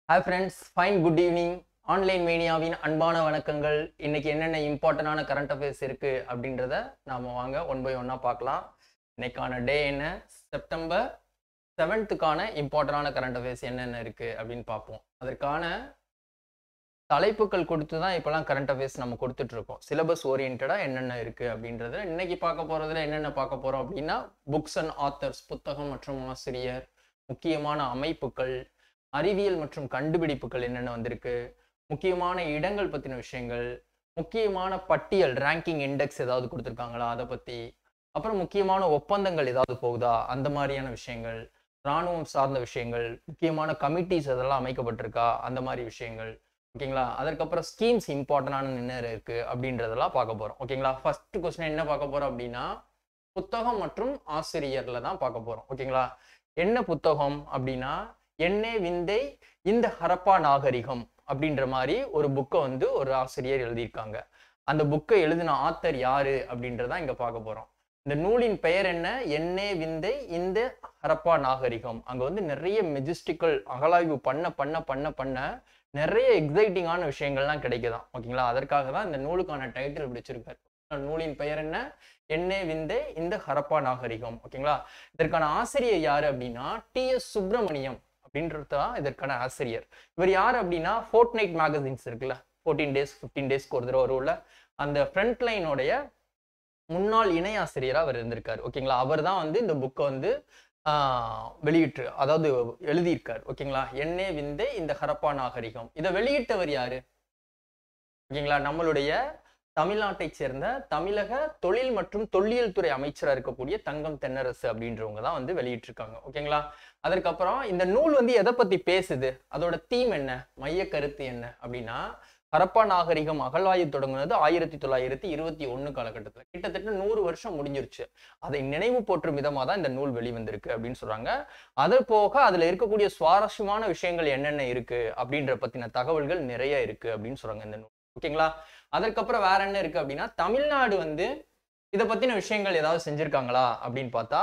Hi friends fine good evening online மீடியாவின் அன்பான வணக்கங்கள் இன்னைக்கு என்னென்ன இம்பார்ட்டண்டான கரண்ட் அஃபேர்ஸ் இருக்கு அப்படின்றத நாம வாங்க ஒன் பை ஒன்னா பார்க்கலாம் இன்னைக்கான டே என்ன செப்டம்பர் செவன்த்துக்கான இம்பார்ட்டண்டான கரண்ட் அஃபேர்ஸ் என்னென்ன இருக்கு அப்படின்னு பார்ப்போம் அதற்கான தலைப்புகள் கொடுத்து தான் இப்போலாம் கரண்ட் அஃபேர்ஸ் நம்ம கொடுத்துட்டு இருக்கோம் சிலபஸ் ஓரியன்டாக என்னென்ன இருக்கு அப்படின்றத இன்னைக்கு பார்க்க போறதுல என்னென்ன பார்க்க போறோம் அப்படின்னா புக்ஸ் அண்ட் ஆத்தர்ஸ் புத்தகம் மற்றும் ஆசிரியர் முக்கியமான அமைப்புகள் அறிவியல் மற்றும் கண்டுபிடிப்புகள் என்னென்ன வந்திருக்கு முக்கியமான இடங்கள் பற்றின விஷயங்கள் முக்கியமான பட்டியல் ரேங்கிங் இண்டெக்ஸ் ஏதாவது கொடுத்துருக்காங்களா அதை பற்றி அப்புறம் முக்கியமான ஒப்பந்தங்கள் ஏதாவது போகுதா அந்த மாதிரியான விஷயங்கள் இராணுவம் சார்ந்த விஷயங்கள் முக்கியமான கமிட்டிஸ் அதெல்லாம் அமைக்கப்பட்டிருக்கா அந்த மாதிரி விஷயங்கள் ஓகேங்களா அதற்கப்புறம் ஸ்கீம்ஸ் இம்பார்ட்டண்டான என்ன இருக்கு அப்படின்றதெல்லாம் பார்க்க போறோம் ஓகேங்களா ஃபர்ஸ்ட் கொஸ்டின் என்ன பார்க்க போறோம் அப்படின்னா புத்தகம் மற்றும் ஆசிரியர்ல தான் பார்க்க போறோம் ஓகேங்களா என்ன புத்தகம் அப்படின்னா என்னே விந்தை இந்த ஹரப்பா நாகரிகம் அப்படின்ற மாதிரி ஒரு புக்கை வந்து ஒரு ஆசிரியர் எழுதியிருக்காங்க அந்த புக்கை எழுதின ஆத்தர் யாரு அப்படின்றதான் இங்க பார்க்க போறோம் இந்த நூலின் பெயர் என்ன என்னே விந்தை இந்த ஹரப்பா நாகரிகம் அங்க வந்து நிறைய மெஜிஸ்டிக்கல் அகலாய்வு பண்ண பண்ண பண்ண பண்ண நிறைய எக்ஸைட்டிங்கான விஷயங்கள்லாம் கிடைக்குதாம் ஓகேங்களா அதற்காக தான் இந்த நூலுக்கான டைட்டில் பிடிச்சிருக்காரு நூலின் பெயர் என்ன என்னே விந்தை இந்த ஹரப்பா நாகரிகம் ஓகேங்களா இதற்கான ஆசிரியர் யாரு அப்படின்னா டி எஸ் சுப்பிரமணியம் அப்படின்றது தான் இதற்கான ஆசிரியர் இவர் யார் அப்படின்னா ஃபோர்ட் நைட் மேகசின்ஸ் இருக்குல்ல ஃபோர்டீன் டேஸ் ஃபிஃப்டீன் டேஸ்க்கு ஒரு தடவை வரும்ல அந்த ஃப்ரண்ட் லைனோடைய முன்னாள் இணை ஆசிரியராக அவர் இருந்திருக்காரு ஓகேங்களா அவர் தான் வந்து இந்த புக்கை வந்து வெளியிட்டு அதாவது எழுதியிருக்காரு ஓகேங்களா என்னே விந்தை இந்த ஹரப்பா நாகரிகம் இதை வெளியிட்டவர் யாரு ஓகேங்களா நம்மளுடைய தமிழ்நாட்டை சேர்ந்த தமிழக தொழில் மற்றும் தொல்லியல் துறை அமைச்சராக இருக்கக்கூடிய தங்கம் தென்னரசு அப்படின்றவங்க தான் வந்து வெளியிட்டிருக்காங்க ஓகேங்களா அதற்கப்புறம் இந்த நூல் வந்து எதை பத்தி பேசுது அதோட தீம் என்ன மைய கருத்து என்ன அப்படின்னா ஹரப்பா நாகரிகம் அகழ்வாய்வு தொடங்குனது ஆயிரத்தி தொள்ளாயிரத்தி இருபத்தி ஒண்ணு காலகட்டத்தில் கிட்டத்தட்ட நூறு வருஷம் முடிஞ்சிருச்சு அதை நினைவு போற்றும் விதமாக தான் இந்த நூல் வெளிவந்திருக்கு அப்படின்னு சொல்றாங்க அது போக அதுல இருக்கக்கூடிய சுவாரஸ்யமான விஷயங்கள் என்னென்ன இருக்கு அப்படின்ற பத்தின தகவல்கள் நிறைய இருக்கு அப்படின்னு சொல்றாங்க இந்த நூல் ஓகேங்களா அதற்கப்புறம் வேற என்ன இருக்கு அப்படின்னா தமிழ்நாடு வந்து இதை பத்தின விஷயங்கள் ஏதாவது செஞ்சிருக்காங்களா அப்படின்னு பார்த்தா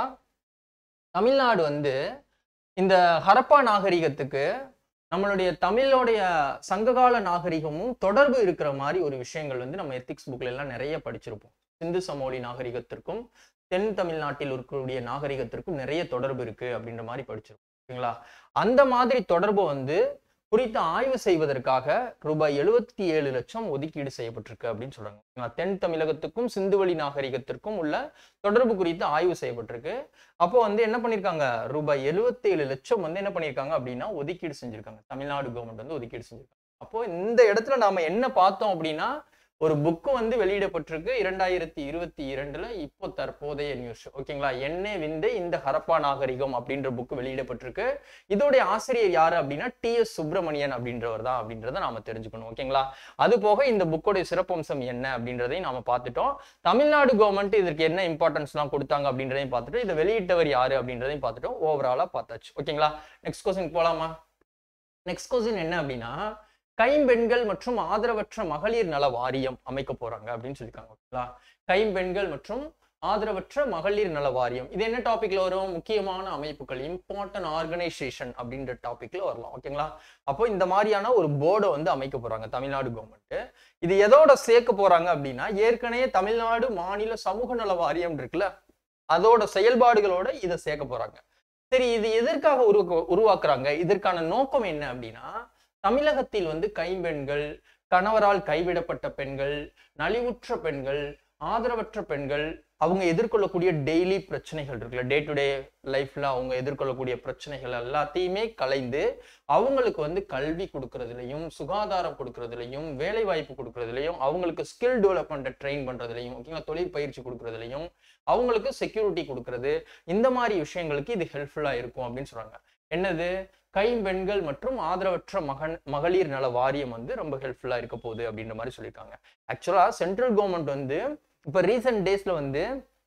தமிழ்நாடு வந்து இந்த ஹரப்பா நாகரிகத்துக்கு நம்மளுடைய தமிழோடைய சங்ககால நாகரிகமும் தொடர்பு இருக்கிற மாதிரி ஒரு விஷயங்கள் வந்து நம்ம எத்திக்ஸ் புக்ல எல்லாம் நிறைய படிச்சிருப்போம் சிந்து சமோலி நாகரிகத்திற்கும் தென் தமிழ்நாட்டில் இருக்கக்கூடிய நாகரிகத்திற்கும் நிறைய தொடர்பு இருக்கு அப்படின்ற மாதிரி படிச்சிருப்போம் ஓகேங்களா அந்த மாதிரி தொடர்பு வந்து குறித்து ஆய்வு செய்வதற்காக ரூபாய் எழுபத்தி ஏழு லட்சம் ஒதுக்கீடு செய்யப்பட்டிருக்கு அப்படின்னு சொல்றாங்க தென் தமிழகத்துக்கும் சிந்துவெளி நாகரிகத்திற்கும் உள்ள தொடர்பு குறித்து ஆய்வு செய்யப்பட்டிருக்கு அப்போ வந்து என்ன பண்ணிருக்காங்க ரூபாய் எழுபத்தி ஏழு லட்சம் வந்து என்ன பண்ணிருக்காங்க அப்படின்னா ஒதுக்கீடு செஞ்சிருக்காங்க தமிழ்நாடு கவர்மெண்ட் வந்து ஒதுக்கீடு செஞ்சிருக்காங்க அப்போ இந்த இடத்துல நாம என்ன பார்த்தோம் அப்படின்னா ஒரு புக்கு வந்து வெளியிடப்பட்டிருக்கு இரண்டாயிரத்தி இருபத்தி இரண்டுல இப்போ தற்போதைய நியூஸ் ஓகேங்களா என்ன விந்து இந்த ஹரப்பா நாகரிகம் அப்படின்ற புக்கு வெளியிடப்பட்டிருக்கு இதோடைய ஆசிரியர் யாரு அப்படின்னா டி எஸ் சுப்பிரமணியன் அப்படின்றவர் தான் அப்படின்றத நாம தெரிஞ்சுக்கணும் ஓகேங்களா அது போக இந்த புக்கோடைய சிறப்பம்சம் என்ன அப்படின்றதையும் நாம பார்த்துட்டோம் தமிழ்நாடு கவர்மெண்ட் இதற்கு என்ன இம்பார்ட்டன்ஸ் எல்லாம் கொடுத்தாங்க அப்படின்றதையும் பார்த்துட்டு இதை வெளியிட்டவர் யாரு அப்படின்றதையும் பார்த்துட்டோம் ஓவராலா பார்த்தாச்சு ஓகேங்களா நெக்ஸ்ட் கொஸ்டின் போலாமா நெக்ஸ்ட் கொஸ்டின் என்ன அப்படின்னா கைம்பெண்கள் மற்றும் ஆதரவற்ற மகளிர் நல வாரியம் அமைக்க போறாங்க அப்படின்னு சொல்லியிருக்காங்க ஓகேங்களா கைம்பெண்கள் மற்றும் ஆதரவற்ற மகளிர் நல வாரியம் இது என்ன டாபிக்ல வரும் முக்கியமான அமைப்புகள் இம்பார்ட்டன்ட் ஆர்கனைசேஷன் அப்படின்ற டாபிக்ல வரலாம் ஓகேங்களா அப்போ இந்த மாதிரியான ஒரு போர்டை வந்து அமைக்க போறாங்க தமிழ்நாடு கவர்மெண்ட் இது எதோட சேர்க்க போறாங்க அப்படின்னா ஏற்கனவே தமிழ்நாடு மாநில சமூக நல வாரியம் இருக்குல்ல அதோட செயல்பாடுகளோட இதை சேர்க்க போறாங்க சரி இது எதற்காக உருவா உருவாக்குறாங்க இதற்கான நோக்கம் என்ன அப்படின்னா தமிழகத்தில் வந்து கைம்பெண்கள் கணவரால் கைவிடப்பட்ட பெண்கள் நலிவுற்ற பெண்கள் ஆதரவற்ற பெண்கள் அவங்க எதிர்கொள்ளக்கூடிய டெய்லி பிரச்சனைகள் இருக்குல்ல டே டு டே லைஃப்ல அவங்க எதிர்கொள்ளக்கூடிய பிரச்சனைகள் எல்லாத்தையுமே கலைந்து அவங்களுக்கு வந்து கல்வி கொடுக்கறதுலையும் சுகாதாரம் கொடுக்கறதுலையும் வேலை வாய்ப்பு கொடுக்கறதுலையும் அவங்களுக்கு ஸ்கில் டெவலப்மெண்ட்டை ட்ரெயின் பண்றதுலையும் ஓகேங்களா தொழில் பயிற்சி கொடுக்கறதுலையும் அவங்களுக்கு செக்யூரிட்டி கொடுக்கறது இந்த மாதிரி விஷயங்களுக்கு இது ஹெல்ப்ஃபுல்லா இருக்கும் அப்படின்னு சொல்றாங்க என்னது கைம்பெண்கள் மற்றும் ஆதரவற்ற மகன் மகளிர் நல வாரியம் வந்து ரொம்ப ஹெல்ப்ஃபுல்லா இருக்க போகுது அப்படின்ற மாதிரி சொல்லியிருக்காங்க ஆக்சுவலா சென்ட்ரல் கவர்மெண்ட் வந்து இப்ப ரீசெண்ட் டேஸ்ல வந்து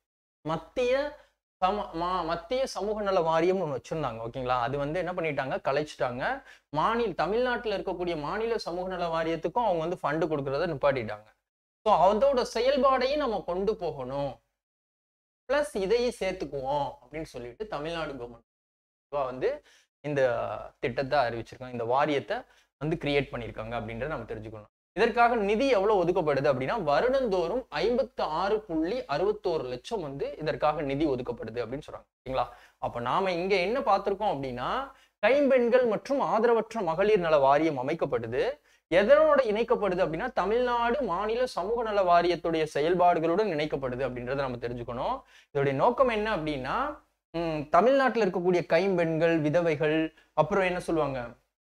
மத்திய சம மத்திய சமூக நல வாரியம் ஒன்று வச்சிருந்தாங்க ஓகேங்களா அது வந்து என்ன பண்ணிட்டாங்க கலைச்சிட்டாங்க மாநில தமிழ்நாட்டில் இருக்கக்கூடிய மாநில சமூக நல வாரியத்துக்கும் அவங்க வந்து ஃபண்டு கொடுக்கறத நிப்பாட்டிட்டாங்க ஸோ அதோட செயல்பாடையும் நம்ம கொண்டு போகணும் ப்ளஸ் இதையும் சேர்த்துக்குவோம் அப்படின்னு சொல்லிட்டு தமிழ்நாடு கவர்மெண்ட் வந்து இந்த திட்டத்தை அறிவிச்சிருக்காங்க இந்த வாரியத்தை வந்து கிரியேட் பண்ணியிருக்காங்க அப்படின்றத நம்ம தெரிஞ்சுக்கணும் இதற்காக நிதி எவ்வளவு ஒதுக்கப்படுது அப்படின்னா வருடந்தோறும் ஐம்பத்தி ஆறு புள்ளி அறுபத்தோரு லட்சம் வந்து இதற்காக நிதி ஒதுக்கப்படுது அப்படின்னு சொல்றாங்க ஓகேங்களா அப்ப நாம இங்க என்ன பார்த்திருக்கோம் அப்படின்னா கைம்பெண்கள் மற்றும் ஆதரவற்ற மகளிர் நல வாரியம் அமைக்கப்படுது எதனோட இணைக்கப்படுது அப்படின்னா தமிழ்நாடு மாநில சமூக நல வாரியத்துடைய செயல்பாடுகளுடன் இணைக்கப்படுது அப்படின்றத நம்ம தெரிஞ்சுக்கணும் இதோடைய நோக்கம் என்ன அப்படின்னா உம், தமிழ்நாட்டுல இருக்கக்கூடிய கைம்பெண்கள் விதவைகள் அப்புறம் என்ன சொல்லுவாங்க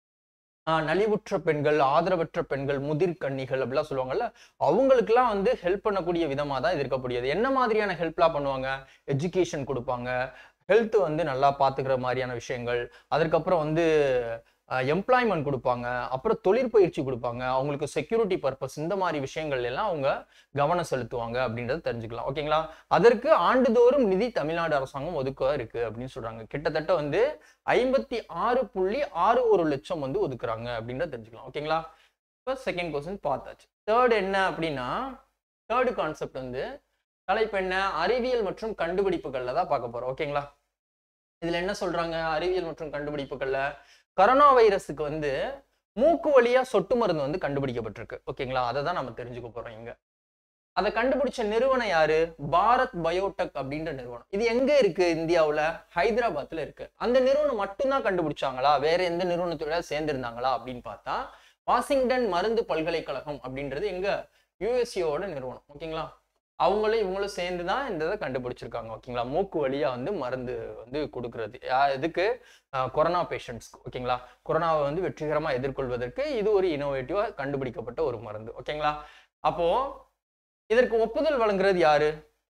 ஆஹ் நலிவுற்ற பெண்கள் ஆதரவற்ற பெண்கள் முதிர் கன்னிகள் அப்படிலாம் சொல்லுவாங்கல்ல அவங்களுக்குலாம் வந்து ஹெல்ப் பண்ணக்கூடிய விதமா தான் இது இருக்கக்கூடியது என்ன மாதிரியான ஹெல்ப்லாம் பண்ணுவாங்க எஜுகேஷன் கொடுப்பாங்க ஹெல்த் வந்து நல்லா பார்த்துக்கிற மாதிரியான விஷயங்கள் அதற்கப்புறம் வந்து எம்ப்ளாய்மெண்ட் கொடுப்பாங்க அப்புறம் தொழிற்பயிற்சி கொடுப்பாங்க அவங்களுக்கு செக்யூரிட்டி பர்பஸ் இந்த மாதிரி விஷயங்கள் எல்லாம் அவங்க கவனம் செலுத்துவாங்க அப்படின்றத தெரிஞ்சுக்கலாம் ஓகேங்களா அதற்கு ஆண்டுதோறும் நிதி தமிழ்நாடு அரசாங்கம் ஒதுக்க இருக்கு அப்படின்னு சொல்றாங்க கிட்டத்தட்ட வந்து ஐம்பத்தி ஆறு புள்ளி ஆறு ஒரு லட்சம் வந்து ஒதுக்குறாங்க அப்படின்றத தெரிஞ்சுக்கலாம் ஓகேங்களா இப்போ செகண்ட் கொஸ்டின் பார்த்தாச்சு தேர்ட் என்ன அப்படின்னா தேர்டு கான்செப்ட் வந்து தலைப்பு என்ன அறிவியல் மற்றும் கண்டுபிடிப்புகள்ல தான் பார்க்க போறோம் ஓகேங்களா இதுல என்ன சொல்றாங்க அறிவியல் மற்றும் கண்டுபிடிப்புகள்ல கரோனா வைரஸுக்கு வந்து மூக்கு வழியா சொட்டு மருந்து வந்து கண்டுபிடிக்கப்பட்டிருக்கு ஓகேங்களா அதை தான் நம்ம தெரிஞ்சுக்க போறோம் இங்க அதை கண்டுபிடிச்ச நிறுவனம் யாரு பாரத் பயோடெக் அப்படின்ற நிறுவனம் இது எங்க இருக்கு இந்தியாவுல ஹைதராபாத்ல இருக்கு அந்த நிறுவனம் மட்டும்தான் கண்டுபிடிச்சாங்களா வேற எந்த நிறுவனத்தோட சேர்ந்திருந்தாங்களா அப்படின்னு பார்த்தா வாஷிங்டன் மருந்து பல்கலைக்கழகம் அப்படின்றது எங்க யூஎஸ்ஏவோட நிறுவனம் ஓகேங்களா அவங்களும் இவங்களும் சேர்ந்து தான் இந்த இதை கண்டுபிடிச்சிருக்காங்க ஓகேங்களா மூக்கு வழியா வந்து மருந்து வந்து கொடுக்கறது யா- இதுக்கு அஹ், கொரோனா பேஷண்ட்ஸ்க்கு ஓகேங்களா கொரோனாவை வந்து வெற்றிகரமா எதிர்கொள்வதற்கு இது ஒரு இனோவேட்டிவா கண்டுபிடிக்கப்பட்ட ஒரு மருந்து ஓகேங்களா அப்போ இதற்கு ஒப்புதல் வழங்குறது யாரு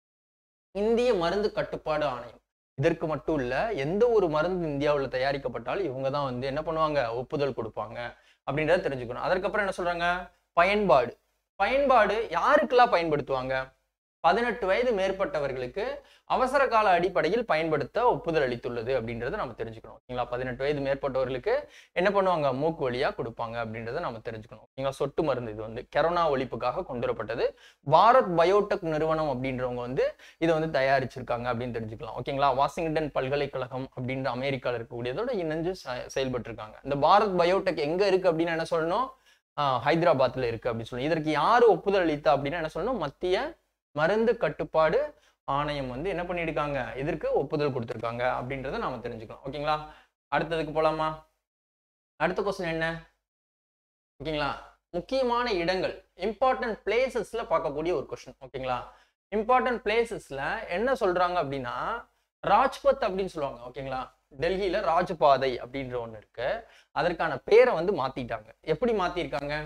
இந்திய மருந்து கட்டுப்பாடு ஆணையம் இதற்கு மட்டும் இல்ல எந்த ஒரு மருந்து இந்தியாவுல தயாரிக்கப்பட்டாலும் இவங்க தான் வந்து என்ன பண்ணுவாங்க ஒப்புதல் கொடுப்பாங்க அப்படின்றத தெரிஞ்சுக்கணும் அதற்கப்புறம் என்ன சொல்றாங்க பயன்பாடு பயன்பாடு யாருக்கெல்லாம் பயன்படுத்துவாங்க பதினெட்டு வயது மேற்பட்டவர்களுக்கு அவசர கால அடிப்படையில் பயன்படுத்த ஒப்புதல் அளித்துள்ளது அப்படின்றத நம்ம தெரிஞ்சுக்கணும் ஓகேங்களா பதினெட்டு வயது மேற்பட்டவர்களுக்கு என்ன பண்ணுவாங்க மூக்கு வழியா கொடுப்பாங்க அப்படின்றத நம்ம தெரிஞ்சுக்கணும் ஓகேங்களா சொட்டு மருந்து இது வந்து கரோனா ஒழிப்புக்காக கொண்டு வரப்பட்டது பாரத் பயோடெக் நிறுவனம் அப்படின்றவங்க வந்து இதை வந்து தயாரிச்சிருக்காங்க அப்படின்னு தெரிஞ்சுக்கலாம் ஓகேங்களா வாஷிங்டன் பல்கலைக்கழகம் அப்படின்ற அமெரிக்கால இருக்கக்கூடியதோட இணைஞ்சு செ- செயல்பட்டு இருக்காங்க இந்த பாரத் பயோடெக் எங்க இருக்கு அப்படின்னு என்ன சொல்லணும் ஆஹ் ஹைதராபாத்ல இருக்கு அப்படின்னு சொல்லணும் இதற்கு யாரு ஒப்புதல் அளித்தா அப்படின்னா என்ன சொல்லணும் மத்திய மருந்து கட்டுப்பாடு ஆணையம் வந்து என்ன பண்ணியிருக்காங்க இதற்கு ஒப்புதல் கொடுத்திருக்காங்க அப்படின்றத நாம தெரிஞ்சுக்கலாம் ஓகேங்களா அடுத்ததுக்கு போலாமா அடுத்த கொஸ்டின் என்ன ஓகேங்களா முக்கியமான இடங்கள் இம்பார்ட்டன்ட் பிளேசஸ்ல பார்க்கக்கூடிய ஒரு கொஸ்டின் ஓகேங்களா இம்பார்ட்டன்ட் பிளேசஸ்ல என்ன சொல்றாங்க அப்படின்னா ராஜ்பத் அப்படின்னு சொல்லுவாங்க ஓகேங்களா டெல்லியில ராஜபாதை அப்படின்ற ஒண்ணு இருக்கு அதற்கான பேரை வந்து மாத்திட்டாங்க எப்படி மாத்திருக்காங்க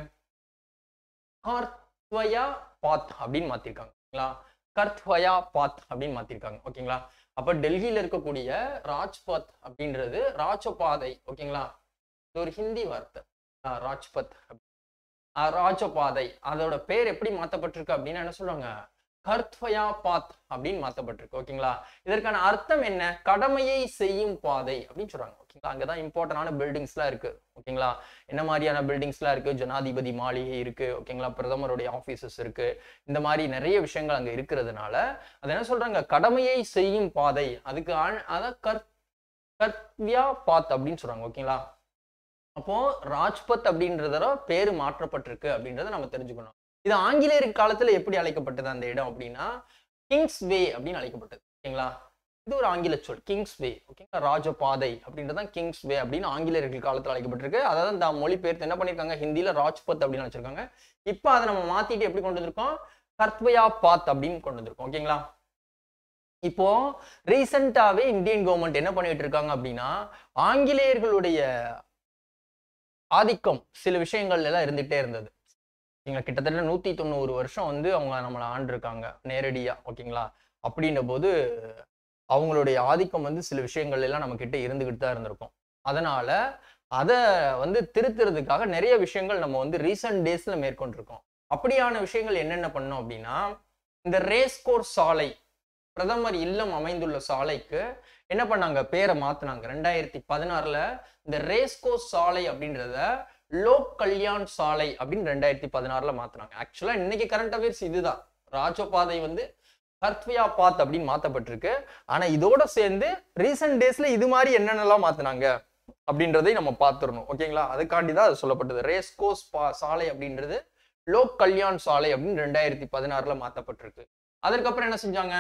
கார்த்வயா பாத் அப்படின்னு மாத்திருக்காங்க ஓகேங்களா கர்த்வயா பாத் அப்படின்னு மாத்திருக்காங்க ஓகேங்களா அப்ப டெல்லியில இருக்கக்கூடிய ராஜ்பத் அப்படின்றது ராஜபாதை ஓகேங்களா இது ஒரு ஹிந்தி வார்த்தை ஆஹ் ராஜ்பத் ஆஹ் ராஜபாதை அதோட பேர் எப்படி மாத்தப்பட்டிருக்கு அப்படின்னு என்ன சொல்லுவாங்க கர்த்வயா பாத் அப்படின்னு மாத்தப்பட்டிருக்கு ஓகேங்களா இதற்கான அர்த்தம் என்ன கடமையை செய்யும் பாதை அப்படின்னு சொல்றாங்க ஓகேங்களா அங்கதான் இம்பார்ட்டன்டான பில்டிங்ஸ்லாம் இருக்கு ஓகேங்களா என்ன மாதிரியான பில்டிங்ஸ்லாம் இருக்கு ஜனாதிபதி மாளிகை இருக்கு ஓகேங்களா பிரதமருடைய ஆபீசஸ் இருக்கு இந்த மாதிரி நிறைய விஷயங்கள் அங்க இருக்கிறதுனால அது என்ன சொல்றாங்க கடமையை செய்யும் பாதை அதுக்கு ஆழ்- அதான் கர் கர்த்வியா பாத் அப்படின்னு சொல்றாங்க ஓகேங்களா அப்போ ராஜ்பத் அப்படின்றதோட பேரு மாற்றப்பட்டிருக்கு அப்படின்றத நம்ம தெரிஞ்சுக்கணும் இது ஆங்கிலேயர் காலத்துல எப்படி அழைக்கப்பட்டது அந்த இடம் அப்படின்னா கிங்ஸ் வே அப்படின்னு அழைக்கப்பட்டது ஓகேங்களா இது ஒரு ஆங்கில சொல் கிங்ஸ் வே ஓகேங்களா ராஜபாதை அப்படின்றதான் கிங்ஸ் வே அப்படின்னு ஆங்கிலேயர்கள் காலத்துல அழைக்கப்பட்டிருக்கு அதாவது இந்த மொழிபெயர்த்து என்ன பண்ணிருக்காங்க ஹிந்தில ராஜ்பத் அப்படின்னு வச்சிருக்காங்க இப்போ அதை நம்ம மாத்திட்டு எப்படி கொண்டு வந்திருக்கோம் கர்த்வயா பாத் அப்படின்னு கொண்டு வந்திருக்கோம் ஓகேங்களா இப்போ ரீசெண்டாவே இந்தியன் கவர்மெண்ட் என்ன பண்ணிட்டு இருக்காங்க அப்படின்னா ஆங்கிலேயர்களுடைய ஆதிக்கம் சில விஷயங்கள் எல்லாம் இருந்துகிட்டே இருந்தது ஓகேங்களா கிட்டத்தட்ட நூத்தி தொண்ணூறு வருஷம் வந்து அவங்க நம்மளை ஆண்டிருக்காங்க நேரடியா ஓகேங்களா அப்படின்ற போது அவங்களுடைய ஆதிக்கம் வந்து சில விஷயங்கள் எல்லாம் நம்ம கிட்ட இருந்துகிட்டு தான் இருந்திருக்கும் அதனால அதை வந்து திருத்துறதுக்காக நிறைய விஷயங்கள் நம்ம வந்து ரீசன்ட் டேஸ்ல மேற்கொண்டிருக்கோம் அப்படியான விஷயங்கள் என்னென்ன பண்ணோம் அப்படின்னா இந்த ரேஸ் கோர்ஸ் சாலை பிரதமர் இல்லம் அமைந்துள்ள சாலைக்கு என்ன பண்ணாங்க பேரை மாத்துனாங்க ரெண்டாயிரத்தி பதினாறுல இந்த ரேஸ்கோஸ் சாலை அப்படின்றத லோக் கல்யாண் சாலை அப்படின்னு ரெண்டாயிரத்தி பதினாறுல மாத்துனாங்க ஆக்சுவலா இன்னைக்கு கரண்ட் அஃபேர்ஸ் இதுதான் ராஜபாதை வந்து கர்த்வியா பாத் அப்படின்னு மாத்தப்பட்டிருக்கு ஆனா இதோட சேர்ந்து ரீசெண்ட் டேஸ்ல இது மாதிரி என்னென்னலாம் மாத்துனாங்க அப்படின்றதை நம்ம பார்த்துடணும் ஓகேங்களா அதுக்காண்டி தான் அது சொல்லப்பட்டது ரேஸ்கோஸ் பா சாலை அப்படின்றது லோக் கல்யாண் சாலை அப்படின்னு ரெண்டாயிரத்தி பதினாறுல மாற்றப்பட்டிருக்கு அதற்கப்புறம் என்ன செஞ்சாங்க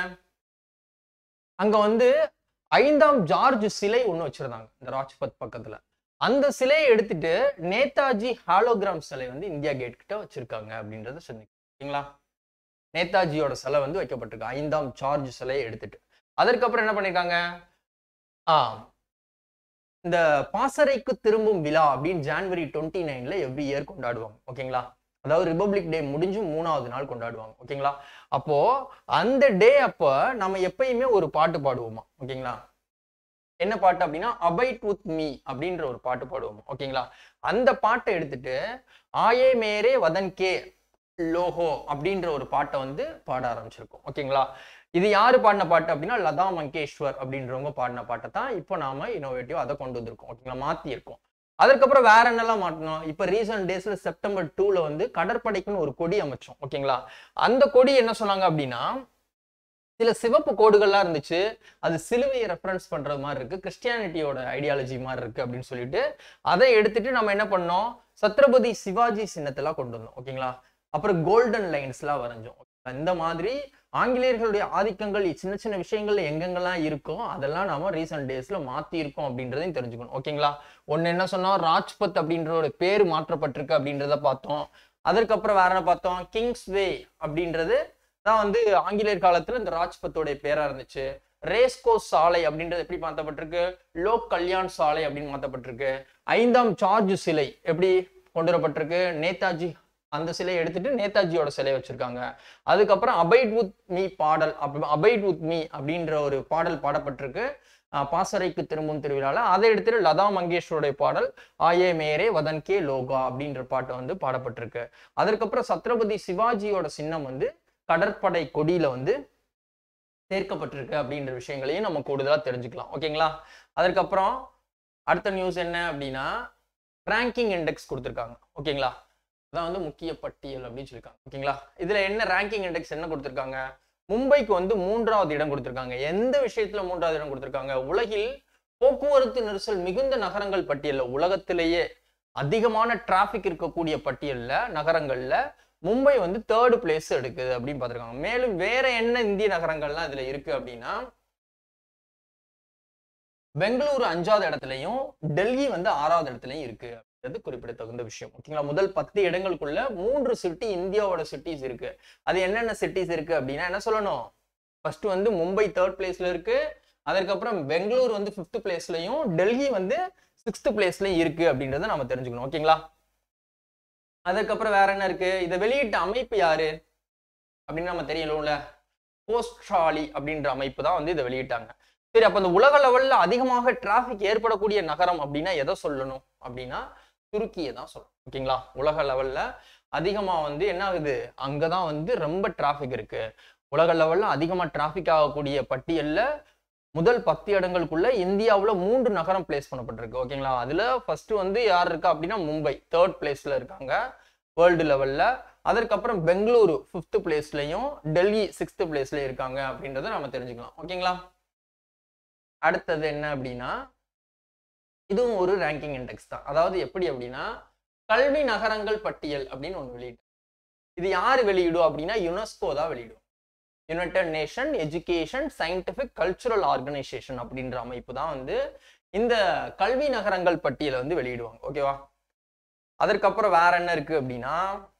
அங்க வந்து ஐந்தாம் ஜார்ஜ் சிலை ஒன்று வச்சிருந்தாங்க இந்த ராஜ்பத் பக்கத்துல அந்த சிலையை எடுத்துட்டு நேதாஜி ஹாலோகிராம் சிலை வந்து இந்தியா கேட் கிட்ட வச்சிருக்காங்க அப்படின்றத சொன்னீங்க ஓகேங்களா நேதாஜியோட சிலை வந்து வைக்கப்பட்டிருக்கு ஐந்தாம் ஜார்ஜ் சிலையை எடுத்துட்டு அதற்கப்புறம் என்ன பண்ணிருக்காங்க ஆ இந்த பாசறைக்கு திரும்பும் விழா அப்படின்னு ஜான்வரி டுவெண்ட்டி நைன்ல எவ்ரி இயர் கொண்டாடுவாங்க ஓகேங்களா அதாவது ரிபப்ளிக் டே முடிஞ்சு மூணாவது நாள் கொண்டாடுவாங்க ஓகேங்களா அப்போ அந்த டே அப்போ நம்ம எப்பயுமே ஒரு பாட்டு பாடுவோமா ஓகேங்களா என்ன பாட்டு அப்படின்னா அபைட் வித் மீ அப்படின்ற ஒரு பாட்டு பாடுவோம் ஓகேங்களா அந்த பாட்டை எடுத்துட்டு ஆயே மேரே வதன் கே லோஹோ அப்படின்ற ஒரு பாட்டை வந்து பாட ஆரம்பிச்சிருக்கோம் ஓகேங்களா இது யாரு பாடின பாட்டு அப்படின்னா லதா மங்கேஷ்வர் அப்படின்றவங்க பாடின பாட்டை தான் இப்போ நாம இன்னோவேட்டிவ் அதை கொண்டு வந்திருக்கோம் ஓகேங்களா மாத்தி இருக்கோம் அதுக்கப்புறம் வேற என்னெல்லாம் மாட்டணும் இப்போ ரீசெண்ட் டேஸ்ல செப்டம்பர் டூல வந்து கடற்படைக்குன்னு ஒரு கொடி அமைச்சோம் ஓகேங்களா அந்த கொடி என்ன சொன்னாங்க அப்படின்னா சில சிவப்பு கோடுகள்லாம் இருந்துச்சு அது சிலுவையை ரெஃபரன்ஸ் பண்றது மாதிரி இருக்கு கிறிஸ்டியானிட்டியோட ஐடியாலஜி மாதிரி இருக்கு அப்படின்னு சொல்லிட்டு அதை எடுத்துட்டு நம்ம என்ன பண்ணோம் சத்ரபதி சிவாஜி சின்னத்தெல்லாம் கொண்டு வந்தோம் ஓகேங்களா அப்புறம் கோல்டன் லைன்ஸ்லாம் வரைஞ்சோம் இந்த மாதிரி ஆங்கிலேயர்களுடைய ஆதிக்கங்கள் சின்ன சின்ன விஷயங்கள்ல எங்கெங்கெல்லாம் இருக்கோ அதெல்லாம் நாம ரீசெண்ட் டேஸ்ல மாத்தி இருக்கோம் அப்படின்றதையும் தெரிஞ்சுக்கணும் ஓகேங்களா ஒன்னு என்ன சொன்னோம் ராஜ்பத் அப்படின்றோட பேர் மாற்றப்பட்டிருக்கு அப்படின்றத பார்த்தோம் அதற்கப்புறம் வேற என்ன பார்த்தோம் கிங்ஸ் வே அப்படின்றது தான் வந்து ஆங்கிலேயர் காலத்துல இந்த ராஜ்பத்தோடைய பேரா இருந்துச்சு ரேஸ்கோஸ் சாலை அப்படின்றது எப்படி மாற்றப்பட்டிருக்கு லோக் கல்யாண் சாலை அப்படின்னு மாற்றப்பட்டிருக்கு ஐந்தாம் சார்ஜ் சிலை எப்படி கொண்டு வரப்பட்டிருக்கு நேதாஜி அந்த சிலையை எடுத்துட்டு நேதாஜியோட சிலை வச்சிருக்காங்க அதுக்கப்புறம் அபைட் வித் மீ பாடல் அபைட் வித் மீ அப்படின்ற ஒரு பாடல் பாடப்பட்டிருக்கு அஹ் பாசறைக்கு திரும்பும் திருவிழால அதை எடுத்துட்டு லதா மங்கேஷ்வருடைய பாடல் ஆயே மேரே வதன் கே லோகா அப்படின்ற பாட்டு வந்து பாடப்பட்டிருக்கு அதற்கப்புறம் சத்ரபதி சிவாஜியோட சின்னம் வந்து கடற்படை கொடியில வந்து சேர்க்கப்பட்டிருக்கு அப்படின்ற விஷயங்களையும் நம்ம கூடுதலா தெரிஞ்சுக்கலாம் ஓகேங்களா அதற்கப்புறம் அடுத்த நியூஸ் என்ன அப்படின்னா ரேங்கிங் இண்டெக்ஸ் கொடுத்துருக்காங்க ஓகேங்களா அதான் வந்து முக்கிய பட்டியல் அப்படின்னு சொல்லியிருக்காங்க ஓகேங்களா இதுல என்ன ரேங்கிங் இண்டெக்ஸ் என்ன கொடுத்துருக்காங்க மும்பைக்கு வந்து மூன்றாவது இடம் கொடுத்துருக்காங்க எந்த விஷயத்துல மூன்றாவது இடம் கொடுத்துருக்காங்க உலகில் போக்குவரத்து நெரிசல் மிகுந்த நகரங்கள் பட்டியல்ல உலகத்திலேயே அதிகமான டிராபிக் இருக்கக்கூடிய பட்டியல்ல நகரங்கள்ல மும்பை வந்து தேர்டு பிளேஸ் எடுக்குது அப்படின்னு பார்த்துருக்காங்க மேலும் வேற என்ன இந்திய நகரங்கள்லாம் இதுல இருக்கு அப்படின்னா பெங்களூரு அஞ்சாவது இடத்துலையும் டெல்லி வந்து ஆறாவது இடத்துலையும் இருக்கு அப்படின்றது குறிப்பிடத்தகுந்த விஷயம் ஓகேங்களா முதல் பத்து இடங்களுக்குள்ள மூன்று சிட்டி இந்தியாவோட சிட்டிஸ் இருக்கு அது என்னென்ன சிட்டிஸ் இருக்கு அப்படின்னா என்ன சொல்லணும் ஃபர்ஸ்ட் வந்து மும்பை தேர்ட் பிளேஸ்ல இருக்கு அதற்கப்புறம் பெங்களூர் வந்து ஃபிஃப்த் பிளேஸ்லயும் டெல்லி வந்து சிக்ஸ்த் பிளேஸ்லயும் இருக்கு அப்படின்றத நம்ம தெரிஞ்சுக்கணும் ஓகேங்களா அதுக்கப்புறம் வேற என்ன இருக்கு இதை வெளியிட்ட அமைப்பு யாரு அப்படின்னு நம்ம தெரியலும்ல போஸ்ட்ராலி அப்படின்ற அமைப்பு தான் வந்து இதை வெளியிட்டாங்க சரி அப்ப இந்த உலக லெவல்ல அதிகமாக டிராபிக் ஏற்படக்கூடிய நகரம் அப்படின்னா எதை சொல்லணும் அப்படின்னா துருக்கியை தான் சொல்லணும் ஓகேங்களா உலக லெவல்ல அதிகமா வந்து என்ன ஆகுது அங்கதான் வந்து ரொம்ப டிராபிக் இருக்கு உலக லெவல்ல அதிகமா டிராபிக் ஆகக்கூடிய பட்டியல்ல முதல் பத்து இடங்களுக்குள்ள இந்தியாவுல மூன்று நகரம் பிளேஸ் பண்ணப்பட்டிருக்கு ஓகேங்களா அதுல ஃபர்ஸ்ட் வந்து யார் இருக்கா அப்படின்னா மும்பை தேர்ட் பிளேஸ்ல இருக்காங்க வேர்ல்டு லெவல்ல அதற்கப்புறம் பெங்களூரு ஃபிஃப்த் பிளேஸ்லயும் டெல்லி சிக்ஸ்த் பிளேஸ்ல இருக்காங்க அப்படின்றத நம்ம தெரிஞ்சுக்கலாம் ஓகேங்களா அடுத்தது என்ன அப்படின்னா இதுவும் ஒரு ரேங்கிங் இண்டெக்ஸ் தான் அதாவது எப்படி அப்படின்னா கல்வி நகரங்கள் பட்டியல் அப்படின்னு ஒன்று வெளியிட்டு இது யார் வெளியிடும் அப்படின்னா யுனெஸ்கோ தான் வெளியிடும் united nation education scientific cultural organisation அப்படின்ற அமைப்பு தான் வந்து இந்த கல்வி நகரங்கள் பட்டியலை வந்து வெளியிடுவாங்க ஓகேவா அதற்கப்புறம் வேற என்ன இருக்கு அப்படின்னா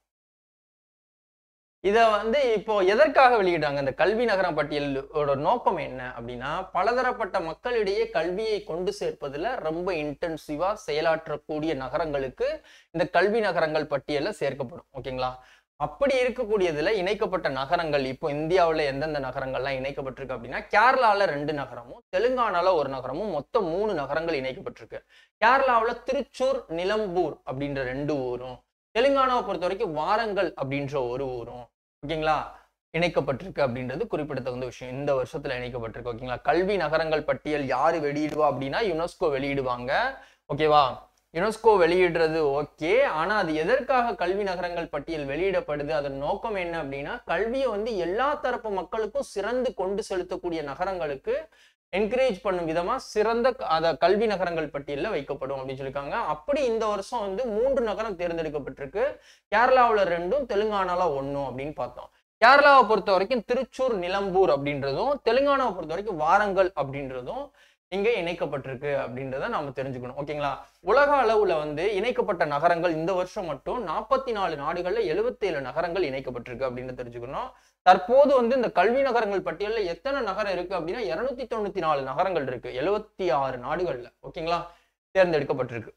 இத வந்து இப்போ எதற்காக வெளியிடுறாங்க இந்த கல்வி நகரம் பட்டியலோட நோக்கம் என்ன அப்படின்னா பலதரப்பட்ட மக்களிடையே கல்வியை கொண்டு சேர்ப்பதுல ரொம்ப இன்டென்சிவா செயலாற்றக்கூடிய நகரங்களுக்கு இந்த கல்வி நகரங்கள் பட்டியல்ல சேர்க்கப்படும் ஓகேங்களா அப்படி இருக்கக்கூடியதுல இணைக்கப்பட்ட நகரங்கள் இப்போ இந்தியாவுல எந்தெந்த நகரங்கள்லாம் இணைக்கப்பட்டிருக்கு அப்படின்னா கேரளால ரெண்டு நகரமும் தெலுங்கானால ஒரு நகரமும் மொத்தம் மூணு நகரங்கள் இணைக்கப்பட்டிருக்கு கேரளாவுல திருச்சூர் நிலம்பூர் அப்படின்ற ரெண்டு ஊரும் தெலுங்கானாவை பொறுத்த வரைக்கும் வாரங்கல் அப்படின்ற ஒரு ஊரும் ஓகேங்களா இணைக்கப்பட்டிருக்கு அப்படின்றது குறிப்பிடத்தகுந்த விஷயம் இந்த வருஷத்துல இணைக்கப்பட்டிருக்கு ஓகேங்களா கல்வி நகரங்கள் பட்டியல் யாரு வெளியிடுவா அப்படின்னா யுனெஸ்கோ வெளியிடுவாங்க ஓகேவா யுனெஸ்கோ வெளியிடுறது ஓகே ஆனா அது எதற்காக கல்வி நகரங்கள் பட்டியல் வெளியிடப்படுது அதன் நோக்கம் என்ன அப்படின்னா கல்வியை வந்து எல்லா தரப்பு மக்களுக்கும் சிறந்து கொண்டு செலுத்தக்கூடிய நகரங்களுக்கு என்கரேஜ் பண்ணும் விதமா சிறந்த க- அத கல்வி நகரங்கள் பட்டியலில் வைக்கப்படும் அப்படின்னு சொல்லியிருக்காங்க அப்படி இந்த வருஷம் வந்து மூன்று நகரம் தேர்ந்தெடுக்கப்பட்டிருக்கு கேரளாவுல ரெண்டும் தெலுங்கானால ஒண்ணும் அப்படின்னு பார்த்தோம் கேரளாவை பொறுத்த வரைக்கும் திருச்சூர் நிலம்பூர் அப்படின்றதும் தெலுங்கானாவை பொறுத்த வரைக்கும் வாரங்கல் அப்படின்றதும் இங்க இணைக்கப்பட்டிருக்கு அப்படின்றத நாம தெரிஞ்சுக்கணும் ஓகேங்களா உலக அளவுல வந்து இணைக்கப்பட்ட நகரங்கள் இந்த வருஷம் மட்டும் நாற்பத்தி நாலு நாடுகள்ல 77 நகரங்கள் இணைக்கப்பட்டிருக்கு அப்படின்னு தெரிஞ்சுக்கணும் தற்போது வந்து இந்த கல்வி நகரங்கள் பட்டியல்ல எத்தனை நகரம் இருக்கு அப்படின்னா இருநூத்தி தொண்ணூத்தி நாலு நகரங்கள் இருக்கு எழுவத்தி ஆறு நாடுகள்ல ஓகேங்களா தேர்ந்தெடுக்கப்பட்டிருக்கு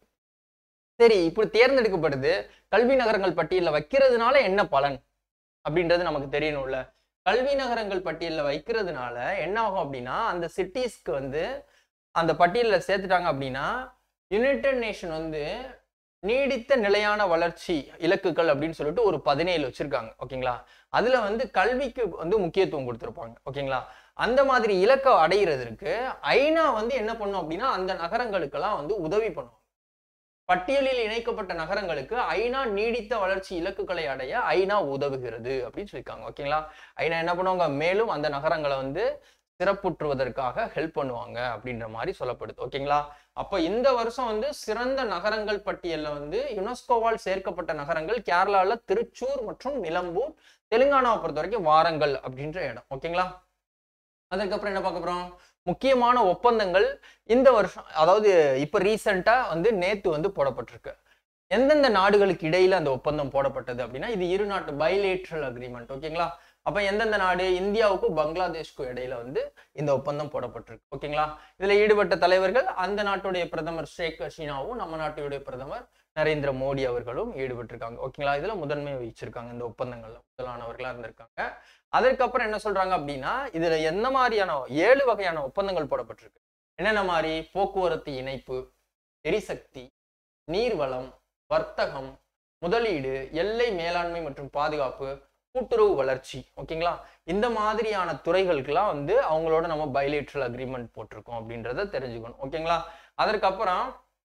சரி இப்படி தேர்ந்தெடுக்கப்படுது கல்வி நகரங்கள் பட்டியலில் வைக்கிறதுனால என்ன பலன் அப்படின்றது நமக்கு தெரியணும்ல கல்வி நகரங்கள் பட்டியலில் வைக்கிறதுனால என்ன ஆகும் அப்படின்னா அந்த சிட்டிஸ்க்கு வந்து அந்த பட்டியலில் சேர்த்துட்டாங்க அப்படின்னா யுனைடெட் நேஷன் வந்து நீடித்த நிலையான வளர்ச்சி இலக்குகள் அப்படின்னு சொல்லிட்டு ஒரு பதினேழு வச்சிருக்காங்க ஓகேங்களா அதுல வந்து கல்விக்கு வந்து முக்கியத்துவம் கொடுத்துருப்பாங்க ஓகேங்களா அந்த மாதிரி இலக்கை அடையிறதுக்கு ஐநா வந்து என்ன பண்ணும் அப்படின்னா அந்த நகரங்களுக்கெல்லாம் வந்து உதவி பண்ணும் பட்டியலில் இணைக்கப்பட்ட நகரங்களுக்கு ஐநா நீடித்த வளர்ச்சி இலக்குகளை அடைய ஐநா உதவுகிறது அப்படின்னு சொல்லியிருக்காங்க ஓகேங்களா ஐநா என்ன பண்ணுவாங்க மேலும் அந்த நகரங்களை வந்து சிறப்புற்றுவதற்காக ஹெல்ப் பண்ணுவாங்க அப்படின்ற மாதிரி சொல்லப்படுது ஓகேங்களா அப்போ இந்த வருஷம் வந்து சிறந்த நகரங்கள் பட்டியலில் வந்து யுனெஸ்கோவால் சேர்க்கப்பட்ட நகரங்கள் கேரளால திருச்சூர் மற்றும் நிலம்பூர் தெலுங்கானாவை பொறுத்த வரைக்கும் வாரங்கள் அப்படின்ற இடம் ஓகேங்களா அதுக்கப்புறம் என்ன பார்க்க போறோம் முக்கியமான ஒப்பந்தங்கள் இந்த வருஷம் அதாவது இப்ப ரீசெண்டா வந்து நேத்து வந்து போடப்பட்டிருக்கு எந்தெந்த நாடுகளுக்கு இடையில அந்த ஒப்பந்தம் போடப்பட்டது அப்படின்னா இது இரு நாட்டு பைலேட்ரல் அக்ரிமெண்ட் ஓகேங்களா அப்ப எந்தெந்த நாடு இந்தியாவுக்கும் பங்களாதேஷ்க்கும் இடையில வந்து இந்த ஒப்பந்தம் போடப்பட்டிருக்கு ஓகேங்களா இதுல ஈடுபட்ட தலைவர்கள் அந்த நாட்டுடைய பிரதமர் ஷேக் ஹசீனாவும் நம்ம நாட்டுடைய பிரதமர் நரேந்திர மோடி அவர்களும் ஈடுபட்டிருக்காங்க ஓகேங்களா இதுல முதன்மை வகிச்சிருக்காங்க இந்த ஒப்பந்தங்கள்ல முதலானவர்களா இருந்திருக்காங்க அதற்கப்புறம் என்ன சொல்றாங்க அப்படின்னா இதுல என்ன மாதிரியான ஏழு வகையான ஒப்பந்தங்கள் போடப்பட்டிருக்கு என்னென்ன மாதிரி போக்குவரத்து இணைப்பு எரிசக்தி நீர்வளம் வர்த்தகம் முதலீடு எல்லை மேலாண்மை மற்றும் பாதுகாப்பு கூட்டுறவு வளர்ச்சி ஓகேங்களா இந்த மாதிரியான துறைகளுக்கெல்லாம் வந்து அவங்களோட நம்ம பைலேட்ரல் அக்ரிமெண்ட் போட்டிருக்கோம் அப்படின்றத தெரிஞ்சுக்கணும் ஓகேங்களா அதற்கப்புறம்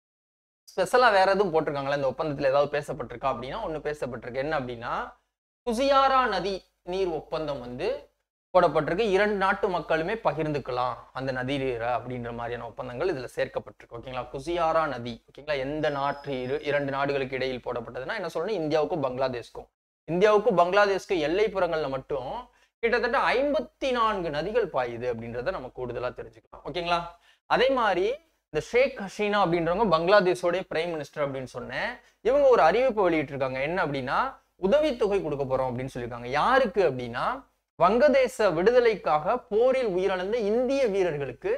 ஸ்பெஷலாக வேற எதுவும் போட்டிருக்காங்களா இந்த ஒப்பந்தத்தில் ஏதாவது பேசப்பட்டிருக்கா அப்படின்னா ஒன்று பேசப்பட்டிருக்கு என்ன அப்படின்னா குசியாரா நதி நீர் ஒப்பந்தம் வந்து போடப்பட்டிருக்கு இரண்டு நாட்டு மக்களுமே பகிர்ந்துக்கலாம் அந்த நதி நீரை அப்படின்ற மாதிரியான ஒப்பந்தங்கள் இதுல சேர்க்கப்பட்டிருக்கு ஓகேங்களா குசியாரா நதி ஓகேங்களா எந்த நாட்டு இரு இரண்டு நாடுகளுக்கு இடையில் போடப்பட்டதுன்னா என்ன சொல்லணும் இந்தியாவுக்கும் பங்களாதேஷ்க்கும் இந்தியாவுக்கும் பங்களாதேஷ்க்கு எல்லைப்புறங்கள்ல மட்டும் கிட்டத்தட்ட ஐம்பத்தி நான்கு நதிகள் பாயுது அப்படின்றத நம்ம கூடுதலா தெரிஞ்சுக்கலாம் ஓகேங்களா அதே மாதிரி இந்த ஷேக் ஹசீனா அப்படின்றவங்க பங்களாதேஷோடைய பிரைம் மினிஸ்டர் அப்படின்னு சொன்னேன் இவங்க ஒரு அறிவிப்பு வெளியிட்டிருக்காங்க என்ன அப்படின்னா உதவித்தொகை கொடுக்க போறோம் அப்படின்னு சொல்லியிருக்காங்க யாருக்கு அப்படின்னா வங்கதேச விடுதலைக்காக போரில் உயிரிழந்த இந்திய வீரர்களுக்கு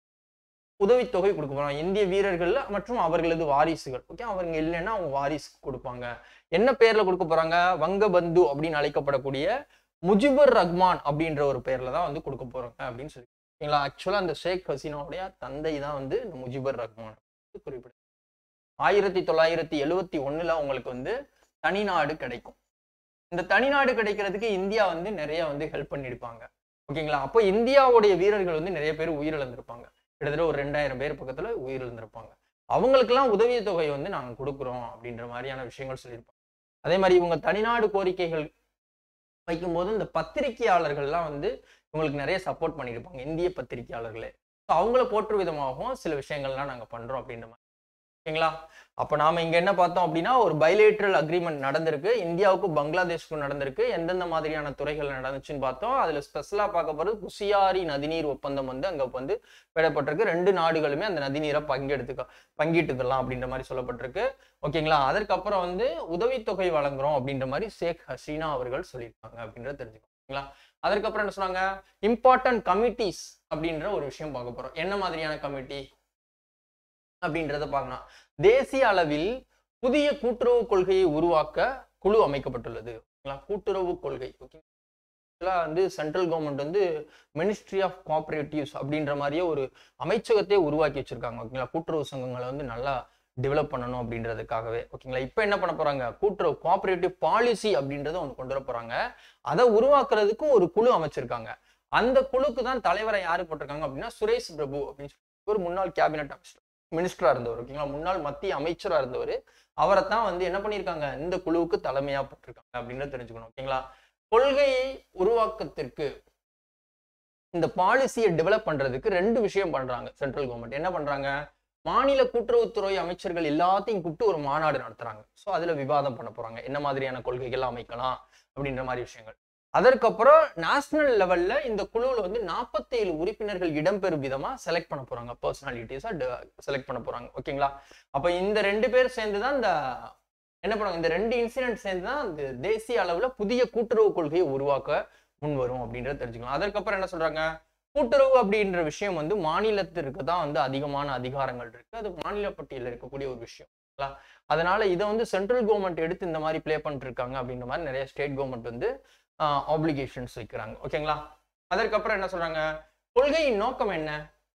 உதவித்தொகை கொடுக்க போறாங்க இந்திய வீரர்கள் மற்றும் அவர்களது வாரிசுகள் ஓகே அவங்க இல்லைன்னா அவங்க வாரிசுக்கு கொடுப்பாங்க என்ன பேர்ல கொடுக்க போறாங்க வங்கபந்து அப்படின்னு அழைக்கப்படக்கூடிய முஜிபுர் ரஹ்மான் அப்படின்ற ஒரு பேர்ல தான் வந்து கொடுக்க போறாங்க அப்படின்னு சொல்லி ஓகேங்களா ஆக்சுவலா அந்த ஷேக் ஹசீனாவுடைய தந்தை தான் வந்து இந்த முஜிபுர் ரஹ்மான் குறிப்பிடு ஆயிரத்தி தொள்ளாயிரத்தி எழுவத்தி ஒண்ணுல உங்களுக்கு வந்து தனிநாடு கிடைக்கும் இந்த தனிநாடு கிடைக்கிறதுக்கு இந்தியா வந்து நிறைய வந்து ஹெல்ப் பண்ணியிருப்பாங்க ஓகேங்களா அப்போ இந்தியாவுடைய வீரர்கள் வந்து நிறைய பேர் உயிரிழந்திருப்பாங்க கிட்டத்தட்ட ஒரு ரெண்டாயிரம் பேர் பக்கத்துல உயிரிழந்திருப்பாங்க அவங்களுக்கெல்லாம் உதவித்தொகை வந்து நாங்க கொடுக்குறோம் அப்படின்ற மாதிரியான விஷயங்கள் சொல்லியிருப்பாங்க அதே மாதிரி இவங்க தனிநாடு கோரிக்கைகள் வைக்கும்போது இந்த பத்திரிகையாளர்கள்லாம் வந்து இவங்களுக்கு நிறைய சப்போர்ட் பண்ணியிருப்பாங்க இந்திய பத்திரிகையாளர்களே ஸோ அவங்கள போற்று விதமாகவும் சில விஷயங்கள்லாம் நாங்க பண்றோம் அப்படின்ற மாதிரி ஓகேங்களா அப்போ நாம இங்க என்ன பார்த்தோம் அப்படின்னா ஒரு பைலேட்ரல் அக்ரிமெண்ட் நடந்திருக்கு இந்தியாவுக்கும் பங்களாதேஷ்க்கும் நடந்திருக்கு எந்தெந்த மாதிரியான துறைகள் நடந்துச்சுன்னு பார்த்தோம் அதுல ஸ்பெஷலா பார்க்க போறது குசியாரி நதிநீர் ஒப்பந்தம் வந்து அங்க வந்து விடப்பட்டிருக்கு ரெண்டு நாடுகளுமே அந்த நதிநீரை பங்கெடுத்துக்க பங்கிட்டுக்கலாம் அப்படின்ற மாதிரி சொல்லப்பட்டிருக்கு ஓகேங்களா அதற்கப்புறம் வந்து உதவித்தொகை வழங்குறோம் அப்படின்ற மாதிரி ஷேக் ஹசீனா அவர்கள் சொல்லியிருக்காங்க அப்படின்றத தெரிஞ்சுக்கோங்க ஓகேங்களா அதற்கப்புறம் என்ன சொன்னாங்க இம்பார்ட்டன்ட் கமிட்டிஸ் அப்படின்ற ஒரு விஷயம் பார்க்க போறோம் என்ன மாதிரியான கமிட்டி அப்படின்றத பார்க்கலாம் தேசிய அளவில் புதிய கூட்டுறவு கொள்கையை உருவாக்க குழு அமைக்கப்பட்டுள்ளது ஓகேங்களா கூட்டுறவு கொள்கை ஓகே வந்து சென்ட்ரல் கவர்மெண்ட் வந்து மினிஸ்ட்ரி ஆஃப் கோஆபரேட்டிவ்ஸ் அப்படின்ற மாதிரியே ஒரு அமைச்சகத்தையே உருவாக்கி வச்சிருக்காங்க ஓகேங்களா கூட்டுறவு சங்கங்களை வந்து நல்லா டெவலப் பண்ணணும் அப்படின்றதுக்காகவே ஓகேங்களா இப்போ என்ன பண்ண போறாங்க கூட்டுறவு கோஆபரேட்டிவ் பாலிசி அப்படின்றத ஒன்று கொண்டு வர போறாங்க அதை உருவாக்குறதுக்கும் ஒரு குழு அமைச்சிருக்காங்க அந்த குழுக்கு தான் தலைவரை யாரு போட்டிருக்காங்க அப்படின்னா சுரேஷ் பிரபு அப்படின்னு சொல்லி ஒரு முன்னாள் கேபினட் அமைச்சர் மினிஸ்டரா இருந்தவர் ஓகேங்களா முன்னாள் மத்திய அமைச்சரா இருந்தவர் அவரை தான் வந்து என்ன பண்ணியிருக்காங்க இந்த குழுவுக்கு தலைமையா போட்டிருக்காங்க அப்படின்னு தெரிஞ்சுக்கணும் ஓகேங்களா கொள்கையை உருவாக்கத்திற்கு இந்த பாலிசியை டெவலப் பண்றதுக்கு ரெண்டு விஷயம் பண்றாங்க சென்ட்ரல் கவர்மெண்ட் என்ன பண்றாங்க மாநில கூட்டுறவுத்துறை அமைச்சர்கள் எல்லாத்தையும் கூப்பிட்டு ஒரு மாநாடு நடத்துறாங்க ஸோ அதுல விவாதம் பண்ண போறாங்க என்ன மாதிரியான கொள்கைகள் அமைக்கலாம் அப்படின்ற மாதிரி விஷயங்கள் அதற்கப்புறம் நேஷனல் லெவல்ல இந்த குழுவில் வந்து 47 உறுப்பினர்கள் இடம்பெறும் விதமா செலக்ட் பண்ண போறாங்க பர்சனாலிட்டிஸா செலக்ட் பண்ண போறாங்க ஓகேங்களா அப்ப இந்த ரெண்டு பேர் சேர்ந்து தான் இந்த என்ன பண்ணுவாங்க இந்த ரெண்டு இன்சிடென்ட் சேர்ந்து தான் இந்த தேசிய அளவுல புதிய கூட்டுறவு கொள்கையை உருவாக்க முன் வரும் அப்படின்றத தெரிஞ்சுக்கலாம் அதற்கப்புறம் என்ன சொல்றாங்க கூட்டுறவு அப்படின்ற விஷயம் வந்து மாநிலத்திற்கு தான் வந்து அதிகமான அதிகாரங்கள் இருக்கு அது மாநில பட்டியலில் இருக்கக்கூடிய ஒரு விஷயம் ஓகேங்களா? அதனால இதை வந்து சென்ட்ரல் கவர்மெண்ட் எடுத்து இந்த மாதிரி ப்ளே பண்ணிட்டு இருக்காங்க அப்படின்ற மாதிரி நிறைய ஸ்டேட் கவர்மெண்ட் வந்து ஆப்ளிகேஷன்ஸ் வைக்கிறாங்க ஓகேங்களா அதற்கப்புறம் என்ன சொல்றாங்க கொள்கையின் நோக்கம் என்ன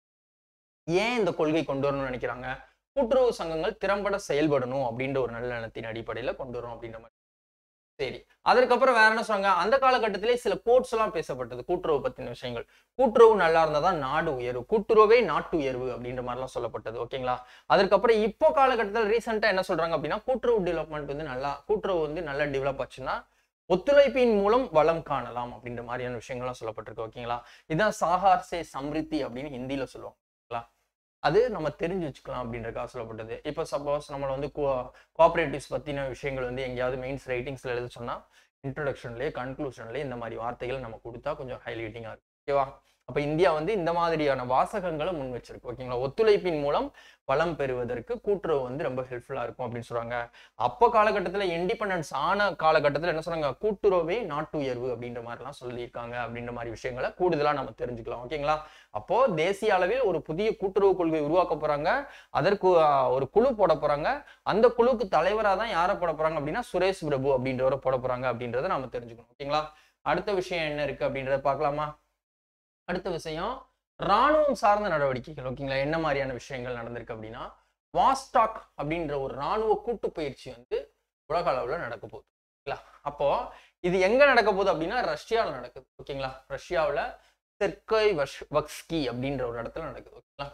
ஏன் இந்த கொள்கை கொண்டு வரணும்னு நினைக்கிறாங்க கூட்டுறவு சங்கங்கள் திறம்பட செயல்படணும் அப்படின்ற ஒரு நல்ல எண்ணத்தின் அடிப்படையில கொண்டு வரணும் அப்படின்ற மாதிரி சரி அதற்கப்புறம் வேற என்ன சொல்றாங்க அந்த காலகட்டத்திலே சில கோட்ஸ் எல்லாம் பேசப்பட்டது கூட்டுறவு பத்தின விஷயங்கள் கூட்டுறவு நல்லா இருந்தா தான் நாடு உயர்வு கூட்டுறவே நாட்டு உயர்வு அப்படின்ற மாதிரிலாம் சொல்லப்பட்டது ஓகேங்களா அதற்கப்புறம் இப்போ காலகட்டத்தில் ரீசெண்டா என்ன சொல்றாங்க அப்படின்னா கூட்டுறவு டெவலப்மெண்ட் வந்து நல்லா கூட்டுறவு வந்து நல்லா டெவலப் ஆச்சுன்னா ஒத்துழைப்பின் மூலம் வளம் காணலாம் அப்படின்ற மாதிரியான விஷயங்கள்லாம் சொல்லப்பட்டிருக்கு ஓகேங்களா இதான் சாகார்சே சம்ரித்தி அப்படின்னு ஹிந்தியில சொல்லுவாங்க ஓகேங்களா அது நம்ம தெரிஞ்சு வச்சுக்கலாம் அப்படின்றக்காக சொல்லப்பட்டது இப்போ சப்போஸ் நம்மளை வந்து கோஆபரேட்டிவ்ஸ் பற்றின விஷயங்கள் வந்து எங்கேயாவது மெயின்ஸ் ரைட்டிங்ஸில் எழுத சொன்னால் இன்ட்ரடக்ஷன்லேயே கன்க்ளூஷன்லேயே இந்த மாதிரி வார்த்தைகளை நம்ம கொடுத்தா கொஞ்சம் ஹைலைட்டிங்காக இருக்கும் ஓகேவா அப்போ இந்தியா வந்து இந்த மாதிரியான வாசகங்களை முன் வச்சிருக்கு ஓகேங்களா ஒத்துழைப்பின் மூலம் வளம் பெறுவதற்கு கூட்டுறவு வந்து ரொம்ப ஹெல்ப்ஃபுல்லாக இருக்கும் அப்படின்னு சொல்றாங்க அப்போ காலகட்டத்தில் இண்டிபெண்டன்ஸ் ஆன காலகட்டத்தில் என்ன சொல்றாங்க கூட்டுறவே நாட்டுயர்வு அப்படின்ற மாதிரிலாம் சொல்லியிருக்காங்க அப்படின்ற மாதிரி விஷயங்களை கூடுதலாக நம்ம தெரிஞ்சுக்கலாம் ஓகேங்களா அப்போ தேசிய அளவில் ஒரு புதிய கூட்டுறவு கொள்கை உருவாக்க போறாங்க அதற்கு ஆஹ், ஒரு குழு போட போறாங்க அந்த குழுக்கு தலைவராக தான் யாரை போட போறாங்க அப்படின்னா சுரேஷ் பிரபு அப்படின்றவரை போட போறாங்க அப்படின்றத நம்ம தெரிஞ்சுக்கணும் ஓகேங்களா அடுத்த விஷயம் என்ன இருக்கு அப்படின்றத பார்க்கலாமா அடுத்த விஷயம் ராணுவம் சார்ந்த நடவடிக்கைகள் ஓகேங்களா என்ன மாதிரியான விஷயங்கள் நடந்திருக்கு அப்படின்னா வாஸ்டாக் அப்படின்ற ஒரு ராணுவ கூட்டு பயிற்சி வந்து உலக அளவில் நடக்க போகுது ஓகேங்களா அப்போ இது எங்க நடக்க போகுது அப்படின்னா ரஷ்யாவில் நடக்குது ஓகேங்களா ரஷ்யாவில் தெற்கை வஷ் வக்ஸ்கி அப்படின்ற ஒரு இடத்துல நடக்குது ஓகேங்களா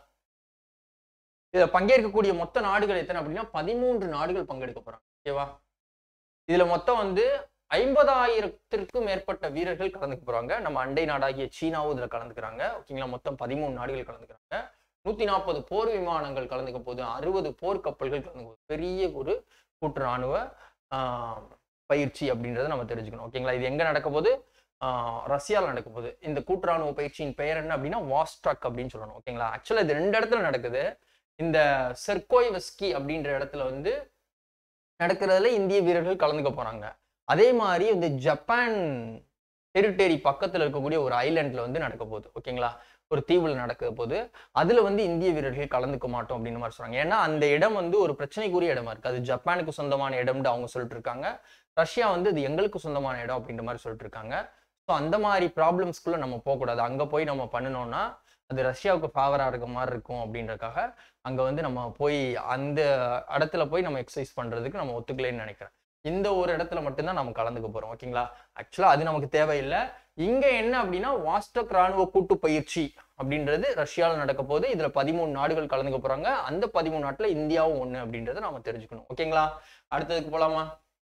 இதுல பங்கேற்கக்கூடிய மொத்த நாடுகள் எத்தனை அப்படின்னா பதிமூன்று நாடுகள் பங்கெடுக்க போறாங்க ஓகேவா இதுல மொத்தம் வந்து ஐம்பதாயிரத்திற்கும் மேற்பட்ட வீரர்கள் கலந்துக்க போறாங்க நம்ம அண்டை நாடாகிய சீனாவும் இதுல கலந்துக்கிறாங்க ஓகேங்களா மொத்தம் பதிமூணு நாடுகள் கலந்துக்கிறாங்க நூத்தி நாற்பது போர் விமானங்கள் கலந்துக்க போகுது அறுபது போர் கப்பல்கள் கலந்துக்க போகுது பெரிய ஒரு கூட்டு ராணுவ ஆஹ், பயிற்சி அப்படின்றத நம்ம தெரிஞ்சுக்கணும் ஓகேங்களா இது எங்க நடக்க போகுது ஆஹ், ரஷ்யால நடக்க போகுது இந்த கூட்டு ராணுவ பயிற்சியின் பெயர் என்ன அப்படின்னா வாஸ்ட்ராக் அப்படின்னு சொல்லணும் ஓகேங்களா ஆக்சுவலா இது ரெண்டு இடத்துல நடக்குது இந்த செர்கோய் வெஸ்கி அப்படின்ற இடத்துல வந்து நடக்கிறதுல இந்திய வீரர்கள் கலந்துக்க போறாங்க அதே மாதிரி இந்த ஜப்பான் டெரிட்டரி பக்கத்துல இருக்கக்கூடிய ஒரு ஐலாண்ட்ல வந்து நடக்க போகுது ஓகேங்களா ஒரு தீவுல நடக்க போது அதுல வந்து இந்திய வீரர்கள் கலந்துக்க மாட்டோம் அப்படின்னு மாதிரி சொல்றாங்க ஏன்னா அந்த இடம் வந்து ஒரு பிரச்சனைக்குரிய இடமா இருக்கு அது ஜப்பானுக்கு சொந்தமான இடம்னு அவங்க சொல்லிட்டு இருக்காங்க ரஷ்யா வந்து இது எங்களுக்கு சொந்தமான இடம் அப்படின்ற மாதிரி சொல்லிட்டு இருக்காங்க ஸோ அந்த மாதிரி ப்ராப்ளம்ஸ்குள்ள நம்ம போகக்கூடாது அங்க போய் நம்ம பண்ணணும்னா அது ரஷ்யாவுக்கு ஃபேவரா இருக்க மாதிரி இருக்கும் அப்படின்றக்காக அங்க வந்து நம்ம போய் அந்த இடத்துல போய் நம்ம எக்ஸசைஸ் பண்றதுக்கு நம்ம ஒத்துக்கலைன்னு நினைக்கிறேன் இந்த ஒரு இடத்துல மட்டும்தான் நம்ம கலந்துக்க போறோம் ஓகேங்களா ஆக்சுவலா அது நமக்கு தேவையில்லை இங்க என்ன அப்படின்னா வாஸ்டக் ராணுவ கூட்டு பயிற்சி அப்படின்றது ரஷ்யாவில் நடக்க போகுது இதுல பதிமூணு நாடுகள் கலந்துக்க போறாங்க அந்த பதிமூணு நாட்டுல இந்தியாவும் ஒண்ணு அப்படின்றத நாம தெரிஞ்சுக்கணும் ஓகேங்களா அடுத்ததுக்கு போலாமா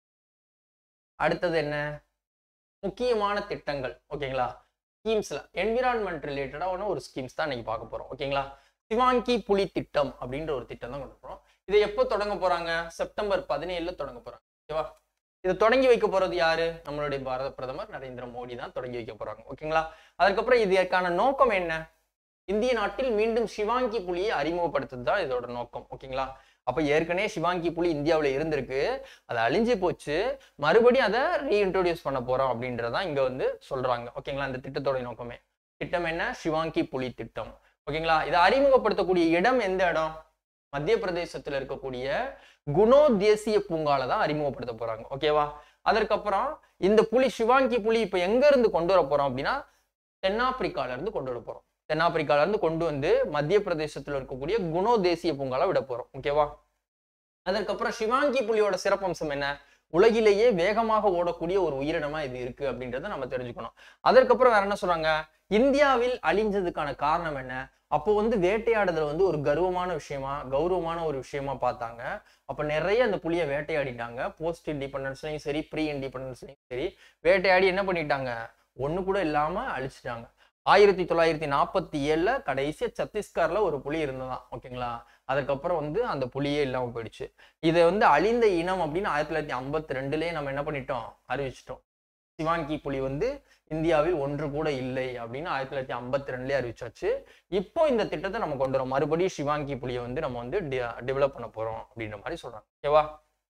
அடுத்தது என்ன முக்கியமான திட்டங்கள் ஓகேங்களா ஸ்கீம்ஸ்ல என்விரான்மெண்ட் ரிலேட்டடா ஒரு ஸ்கீம்ஸ் தான் இன்னைக்கு பார்க்க போறோம் ஓகேங்களா சிவாங்கி புலி திட்டம் அப்படின்ற ஒரு திட்டம் தான் கொண்டு போறோம் இதை எப்போ தொடங்க போறாங்க செப்டம்பர் பதினேழுல தொடங்க போறாங்க ஓகேவா இதை தொடங்கி வைக்க போறது யாரு நம்மளுடைய பாரத பிரதமர் நரேந்திர மோடி தான் தொடங்கி வைக்க போறாங்க ஓகேங்களா அதுக்கப்புறம் இதற்கான நோக்கம் என்ன இந்திய நாட்டில் மீண்டும் சிவாங்கி புலியை அறிமுகப்படுத்துறது தான் இதோட நோக்கம் ஓகேங்களா அப்ப ஏற்கனவே சிவாங்கி புலி இந்தியாவில் இருந்திருக்கு அது அழிஞ்சு போச்சு மறுபடியும் அதை ரீஇன்ட்ரோடியூஸ் பண்ண போறோம் அப்படின்றதான் இங்க வந்து சொல்றாங்க ஓகேங்களா இந்த திட்டத்தோட நோக்கமே திட்டம் என்ன சிவாங்கி புலி திட்டம் ஓகேங்களா இதை அறிமுகப்படுத்தக்கூடிய இடம் எந்த இடம் மத்திய பிரதேசத்துல இருக்கக்கூடிய குணோ தேசிய பூங்கால தான் அறிமுகப்படுத்த போறாங்க ஓகேவா அதற்கப்புறம் இந்த புலி சிவாங்கி புலி இப்ப எங்க இருந்து கொண்டு வர போறோம் அப்படின்னா தென்னாப்பிரிக்கால இருந்து கொண்டு வர போறோம் தென்னாப்பிரிக்கால இருந்து கொண்டு வந்து மத்திய பிரதேசத்துல இருக்கக்கூடிய குணோ தேசிய பூங்கால விட போறோம் ஓகேவா அதற்கப்புறம் சிவாங்கி புலியோட சிறப்பம்சம் என்ன உலகிலேயே வேகமாக ஓடக்கூடிய ஒரு உயிரினமா இது இருக்கு அப்படின்றத நம்ம தெரிஞ்சுக்கணும் அதற்கப்புறம் வேற என்ன சொல்றாங்க இந்தியாவில் அழிஞ்சதுக்கான காரணம் என்ன அப்போ வந்து வேட்டையாடுதல் வந்து ஒரு கர்வமான விஷயமா கௌரவமான ஒரு விஷயமா பார்த்தாங்க அப்ப நிறைய அந்த புலியை வேட்டையாடிட்டாங்க போஸ்ட் இண்டிபெண்டன்ஸ்லயும் சரி ப்ரீ இண்டிபெண்டன்ஸ்லயும் சரி வேட்டையாடி என்ன பண்ணிட்டாங்க ஒண்ணு கூட இல்லாம அழிச்சிட்டாங்க ஆயிரத்தி தொள்ளாயிரத்தி நாற்பத்தி ஏழுல கடைசியா சத்தீஸ்கர்ல ஒரு புலி இருந்ததாம் ஓகேங்களா அதுக்கப்புறம் வந்து அந்த புலியே இல்லாம போயிடுச்சு இதை வந்து அழிந்த இனம் அப்படின்னு ஆயிரத்தி தொள்ளாயிரத்தி ஐம்பத்தி ரெண்டுலயே நம்ம என்ன பண்ணிட்டோம் அறிவிச்சிட்டோம் சிவாங்கி புலி வந்து இந்தியாவில் ஒன்று கூட இல்லை அப்படின்னு ஆயிரத்தி தொள்ளாயிரத்தி ஐம்பத்தி ரெண்டுலேயே அறிவிச்சாச்சு இப்போ இந்த திட்டத்தை நம்ம கொண்டு வரோம் மறுபடியும் சிவாங்கி புலியை வந்து நம்ம வந்து டெவலப் பண்ண போறோம் அப்படின்ற மாதிரி சொல்றாங்க ஓகேவா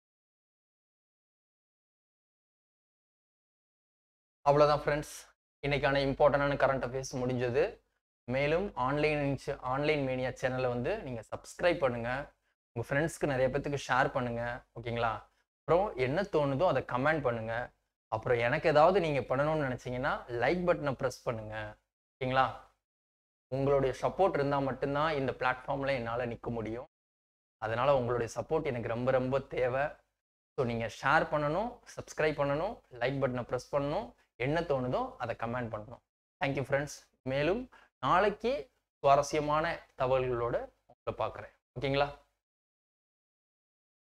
அவ்வளோதான் ஃப்ரெண்ட்ஸ் இன்னைக்கான இம்பார்ட்டண்டான கரண்ட் அஃபேர்ஸ் முடிஞ்சது மேலும் ஆன்லைன் ஆன்லைன் மீடியா சேனலை வந்து நீங்கள் சப்ஸ்கிரைப் பண்ணுங்க உங்கள் ஃப்ரெண்ட்ஸ்க்கு நிறைய பேத்துக்கு ஷேர் பண்ணுங்க ஓகேங்களா அப்புறம் என்ன தோணுதோ அதை கமெண்ட் பண்ணுங்க அப்புறம் எனக்கு ஏதாவது நீங்கள் பண்ணணும்னு நினச்சிங்கன்னா லைக் பட்டனை ப்ரெஸ் பண்ணுங்க ஓகேங்களா உங்களுடைய சப்போர்ட் இருந்தால் மட்டும்தான் இந்த பிளாட்ஃபார்மில் என்னால் நிற்க முடியும் அதனால் உங்களுடைய சப்போர்ட் எனக்கு ரொம்ப ரொம்ப தேவை ஸோ நீங்கள் ஷேர் பண்ணணும் சப்ஸ்கிரைப் பண்ணணும் லைக் பட்டனை ப்ரெஸ் பண்ணணும் என்ன தோணுதோ அதை கமெண்ட் பண்ணணும் தேங்க்யூ ஃப்ரெண்ட்ஸ் மேலும் நாளைக்கு சுவாரஸ்யமான தகவல்களோட உங்களை பார்க்குறேன் ஓகேங்களா